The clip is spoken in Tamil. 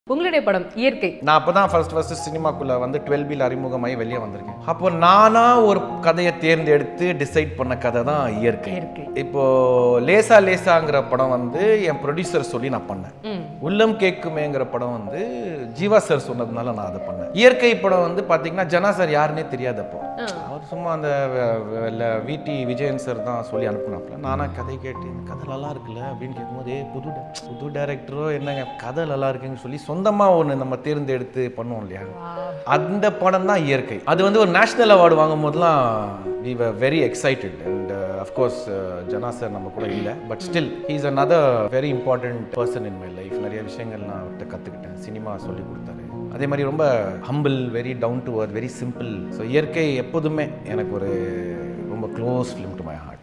உங்களுடைய படம் இயற்கை நான் அப்போ தான் ஃபர்ஸ்ட் ஃபர்ஸ்ட் சினிமாக்குள்ளே வந்து டுவெல் பில் அறிமுகமாகி வெளியே வந்திருக்கேன் அப்போ நானா ஒரு கதையை தேர்ந்தெடுத்து டிசைட் பண்ண கதை தான் இயற்கை இயற்கை இப்போ லேசா லேசாங்கிற படம் வந்து என் ப்ரொடியூசர் சொல்லி நான் பண்ணேன் ம் உள்ளம் கேட்குமேங்கிற படம் வந்து ஜீவா சார் சொன்னதுனால நான் அதை பண்ணேன் இயற்கை படம் வந்து பார்த்தீங்கன்னா ஜனா சார் யாருன்னே தெரியாதப்போ ஆ. அவர் சும்மா அந்த விடி விஜயன் சார் தான் சொல்லி அனுப்புனாப்புல நானா கதை கேட்டு இந்த கதை நல்லா இருக்குல்ல அப்படின்னு கேட்கும்போது "ஏய், புது di- புது டேரக்டரோ என்னங்க கதை நல்லா இருக்குன்னு சொல்லி சொந்தமாக ஒன்று நம்ம தேர்ந்தெடுத்து பண்ணுவோம் இல்லையா அந்த படம் தான் இயற்கை அது வந்து ஒரு நேஷனல் அவார்டு வாங்கும் போதெல்லாம் we were very excited and of course Jana sir நம்ம கூட இல்லை but still he's another very important person in my life நிறைய விஷயங்கள் நான் அவர்கிட்ட கற்றுக்கிட்டேன் சினிமா சொல்லி கொடுத்தாரு அதே மாதிரி ரொம்ப humble very down to earth very simple so இயற்கை எப்போதுமே எனக்கு ஒரு ரொம்ப க்ளோஸ் ஃபிலிம் டு மை